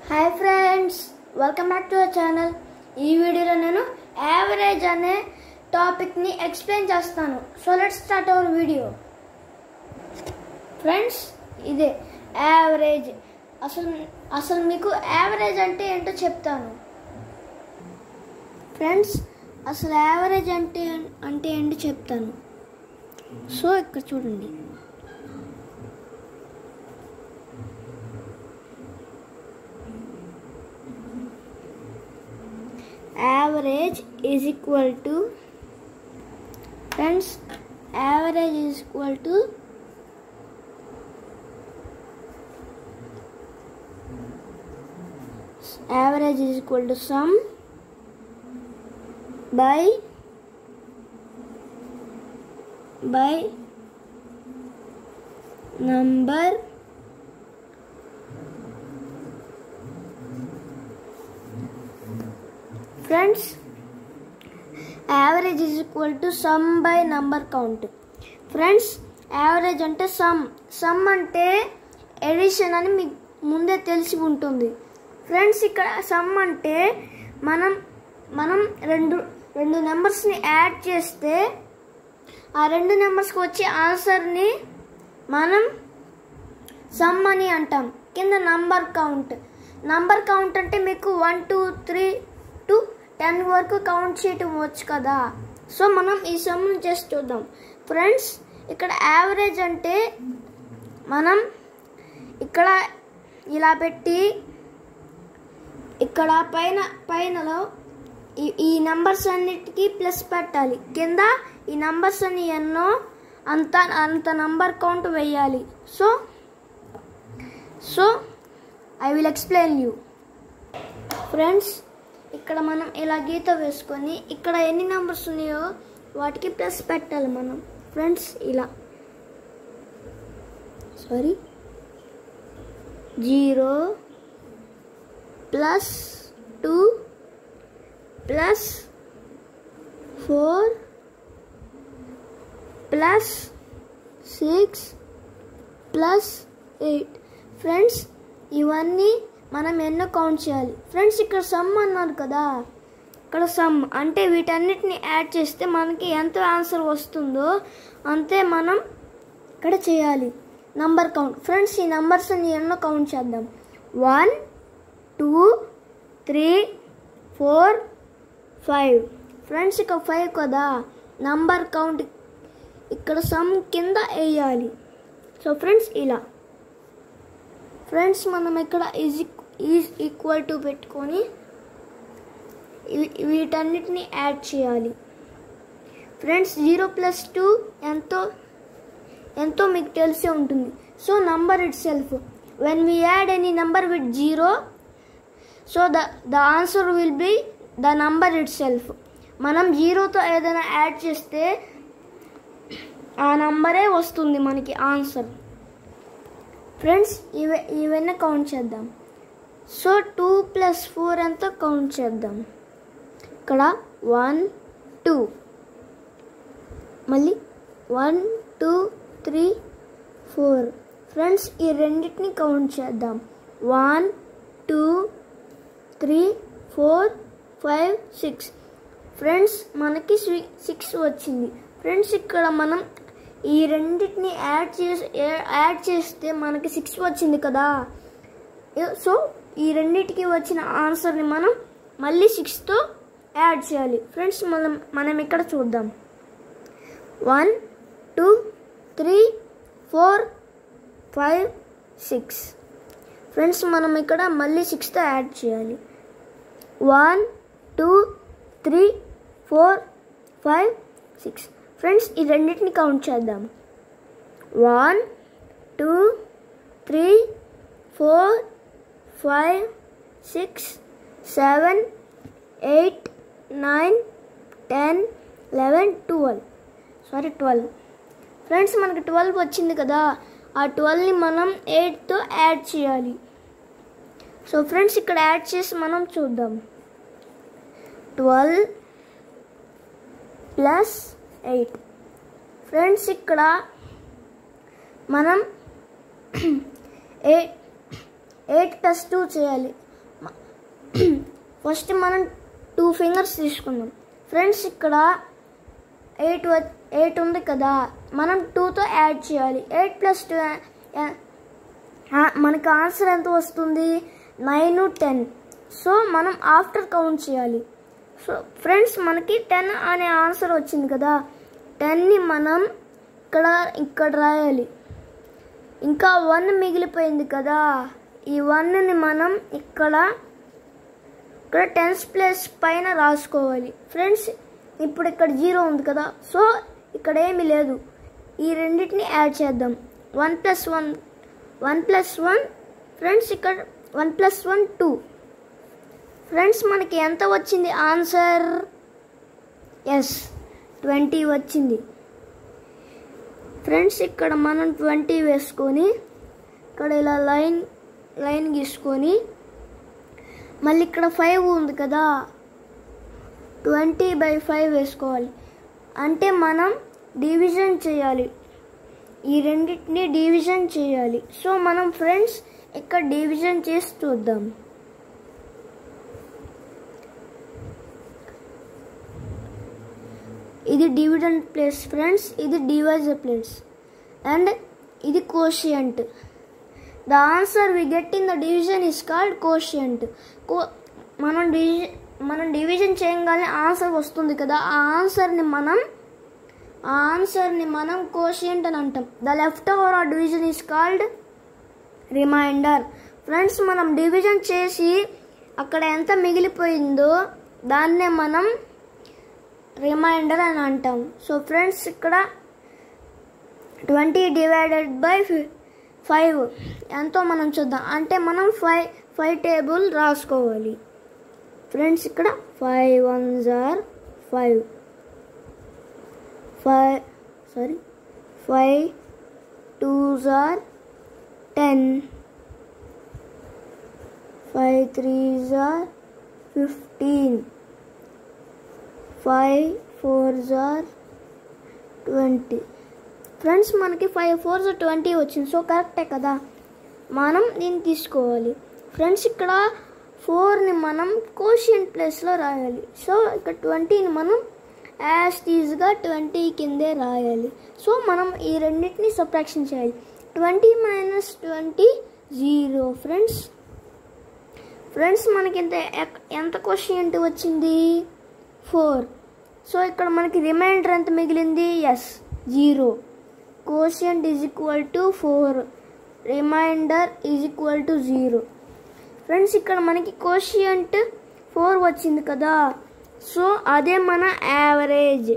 hi friends welcome back to our channel ఈ వీడియోలో నేను యావరేజ్ అనే టాపిక్ని ఎక్స్ప్లెయిన్ చేస్తాను so let start our video friends ఇదే యావరేజ్ అసలు అసలు మీకు యావరేజ్ అంటే ఏంటో చెప్తాను ఫ్రెండ్స్ అసలు యావరేజ్ అంటే అంటే ఏంటో చెప్తాను సో ఇక్కడ చూడండి average is equal to friends average is equal to average is equal to sum by by number friends average is equal to sum by number count friends average అంటే sum sum అంటే addition అని మీకు ముందే తెలిసి ఉంటుంది friends ఇక్కడ some అంటే మనం మనం రెండు రెండు నెంబర్స్ని యాడ్ చేస్తే ఆ రెండు నెంబర్స్కి వచ్చే ఆన్సర్ని మనం సమ్ అని అంటాం కింద నంబర్ కౌంట్ నంబర్ కౌంట్ అంటే మీకు one two three to ten వరకు కౌంట్ చేయటం వచ్చు కదా సో మనం ఈ సమ్ను చేసి చూద్దాం ఫ్రెండ్స్ ఇక్కడ యావరేజ్ అంటే మనం ఇక్కడ ఇలా పెట్టి ఇక్కడ పైన పైనలో ఈ ఈ నెంబర్స్ అన్నిటికీ ప్లస్ పెట్టాలి కింద ఈ నెంబర్స్ అన్ని ఎన్నో అంత అంత నంబర్ కౌంట్ వేయాలి so so I will explain you friends ఇక్కడ మనం ఇలా గీత వేసుకొని ఇక్కడ ఎన్ని నెంబర్స్ ఉన్నాయో వాటికి ప్లస్ పెట్టాలి మనం ఫ్రెండ్స్ ఇలా sorry zero plus two plus four plus six plus eight friends ఇవన్నీ మనం ఎన్నో కౌంట్ చేయాలి ఫ్రెండ్స్ ఇక్కడ సమ్ అన్నారు కదా ఇక్కడ సమ్ అంటే వీటన్నిటిని యాడ్ చేస్తే మనకి ఎంత ఆన్సర్ వస్తుందో అంతే మనం ఇక్కడ చేయాలి నంబర్ కౌంట్ ఫ్రెండ్స్ ఈ నంబర్స్ అన్ని ఎన్నో కౌంట్ చేద్దాం one two three four five friends ఇక్కడ ఫైవ్ కదా నంబర్ కౌంట్ ఇక్కడ సమ్ కింద వేయాలి సో ఫ్రెండ్స్ ఇలా ఫ్రెండ్స్ మనం ఇక్కడ ఈజ్ ఈజ్ ఈక్వల్ టు పెట్టుకొని ఇవి- వీటన్నిటిని యాడ్ చేయాలి ఫ్రెండ్స్ జీరో ప్లస్ టూ ఎంతో ఎంతో మీకు తెలిసే ఉంటుంది so number itself when we add any number with zero so the the answer will be the number itself మనం జీరోతో ఏదైనా యాడ్ చేస్తే ఆ నంబరే వస్తుంది మనకి ఆన్సర్ ఫ్రెండ్స్ ఇవ ఇవన్నీ కౌంట్ చేద్దాం సో టూ ప్లస్ ఫోర్ ఎంత కౌంట్ చేద్దాం ఇక్కడ వన్ టూ మళ్ళీ one two three four friends ఈ రెండింటిని కౌంట్ చేద్దాం one two three four five six friends మనకి సిక్స్ వచ్చింది ఫ్రెండ్స్ ఇక్కడ మనం ఈ రెండింటిని యాడ్ చేసి యాడ్ చేస్తే మనకి సిక్స్ వచ్చింది కదా సో ఈ రెండింటికి వచ్చిన ఆన్సర్ని మనం మళ్ళీ సిక్స్తో యాడ్ చేయాలి ఫ్రెండ్స్ మనం మనం ఇక్కడ చూద్దాం one two three four five six friends మనం ఇక్కడ మళ్ళీ సిక్స్తో యాడ్ చేయాలి one two three four five six friends ఈ రెండింటిని కౌంట్ చేద్దాం one two three four five six seven eight nine ten eleven twelve sorry twelve friends మనకి twelve వచ్చింది కదా ఆ ట్వెల్వ్ని మనం ఎయిట్తో యాడ్ చేయాలి సో ఫ్రెండ్స్ ఇక్కడ యాడ్ చేసి మనం చూద్దాం ట్వెల్వ్ ప్లస్ ఎయిట్ ఫ్రెండ్స్ ఇక్కడ మనం ఎయిట్ ఎయిట్ ప్లస్ టూ చేయాలి ఫస్ట్ మనం టూ ఫింగర్స్ తీసుకుందాం ఫ్రెండ్స్ ఇక్కడ ఎయిట్ ఎయిట్ ఉంది కదా మనం టూతో యాడ్ చేయాలి ఎయిట్ ప్లస్ టూ మనకి ఆన్సర్ ఎంత వస్తుంది నైన్ టెన్ సో మనం ఆఫ్టర్ కౌంట్ చేయాలి సో ఫ్రెండ్స్ మనకి టెన్ అనే ఆన్సర్ వచ్చింది కదా టెన్ని మనం ఇక్కడ ఇక్కడ రాయాలి ఇంకా వన్ మిగిలిపోయింది కదా ఈ వన్ని మనం ఇక్కడ ఇక్కడ టెన్స్ ప్లస్ పైన రాసుకోవాలి ఫ్రెండ్స్ ఇప్పుడు ఇక్కడ జీరో ఉంది కదా సో ఇక్కడ ఏమీ లేదు ఈ రెండింటిని యాడ్ చేద్దాం one plus one one plus one friends ఇక్కడ one plus one two friends మనకి ఎంత వచ్చింది ఆన్సర్ ఎస్ ట్వంటీ వచ్చింది ఫ్రెండ్స్ ఇక్కడ మనం ట్వంటీ వేసుకొని ఇక్కడ ఇలా లైన్ లైన్ గీసుకొని మళ్ళీ ఇక్కడ ఫైవ్ ఉంది కదా ట్వంటీ బై ఫైవ్ వేసుకోవాలి అంటే మనం డివిజన్ చేయాలి ఈ రెండింటిని డివిజన్ చేయాలి సో మనం ఫ్రెండ్స్ ఇక్కడ డివిజన్ చేసి చూద్దాం ఇది డివిడెంట్ ప్లేస్ ఫ్రెండ్స్ ఇది డివైజర్ ప్లేస్ అండ్ ఇది quotient the answer we get in the division is called quotient కో మనం డివిజన్ మనం డివిజన్ చేయగానే ఆన్సర్ వస్తుంది కదా ఆ ఆన్సర్ని మనం ఆ ఆన్సర్ని మనం కోషియంట్ అని అంటాం the left over or division is called remainder friends మనం డివిజన్ చేసి అక్కడ ఎంత మిగిలిపోయిందో దాన్నే మనం రిమైండర్ అని అంటాం సో ఫ్రెండ్స్ ఇక్కడ ట్వంటీ డివైడెడ్ బై ఫైవ్ ఎంతో మనం చూద్దాం అంటే మనం ఫైవ్ ఫైవ్ టేబుల్ రాసుకోవాలి ఫ్రెండ్స్ ఇక్కడ ఫైవ్ వన్ జార్ five five sorry five two జార్ టెన్ ఫైవ్ త్రీ జార్ ఫిఫ్టీన్ ఫైవ్ ఫోర్ జార్ ట్వంటీ ఫ్రెండ్స్ మనకి ఫైవ్ ఫోర్ జార్ ట్వంటీ వచ్చింది సో కరెక్టే కదా మనం దీన్ని తీసుకోవాలి ఫ్రెండ్స్ ఇక్కడ ఫోర్ని మనం కోషియంట్ ప్లేస్లో రాయాలి సో ఇక్కడ ట్వంటీని మనం యాజ్ టీజ్గా ట్వంటీ కిందే రాయాలి సో మనం ఈ రెండింటిని సబ్ట్రాక్షన్ చేయాలి twenty minus twenty zero friends friends మనకి ఎంత ఎక్- ఎంత కోషియంట్ వచ్చింది ఫోర్ సో ఇక్కడ మనకి రిమైండర్ ఎంత మిగిలింది yes zero quotient is equal to four remainder is equal to zero friends ఇక్కడ మనకి కోషియంట్ ఫోర్ వచ్చింది కదా సో అదే మన average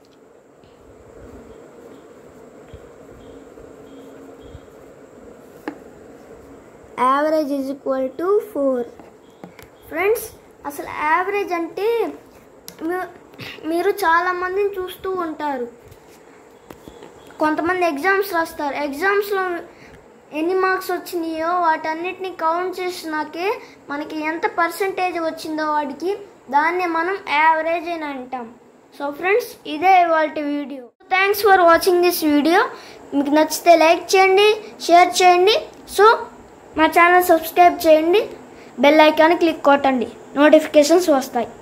average is equal to four friends అసలు యావరేజ్ అంటే మీ- మీరు చాలామందిని చూస్తూ ఉంటారు కొంతమంది ఎగ్జామ్స్ రాస్తారు ఎగ్జామ్స్లో ఎన్ని మార్క్స్ వచ్చినాయో వాటన్నిటిని కౌంట్ చేసినాకే మనకి ఎంత పర్సంటేజ్ వచ్చిందో వాడికి దాన్నే మనం యావరేజ్ అని అంటాం సో ఫ్రెండ్స్ ఇదే ఇవాళ video thanks for watching this video మీకు నచ్చితే లైక్ చేయండి షేర్ చేయండి సో మా ఛానల్ సబ్స్క్రైబ్ చేయండి బెల్ ఐకాన్ క్లిక్ కొట్టండి నోటిఫికేషన్స్ వస్తాయి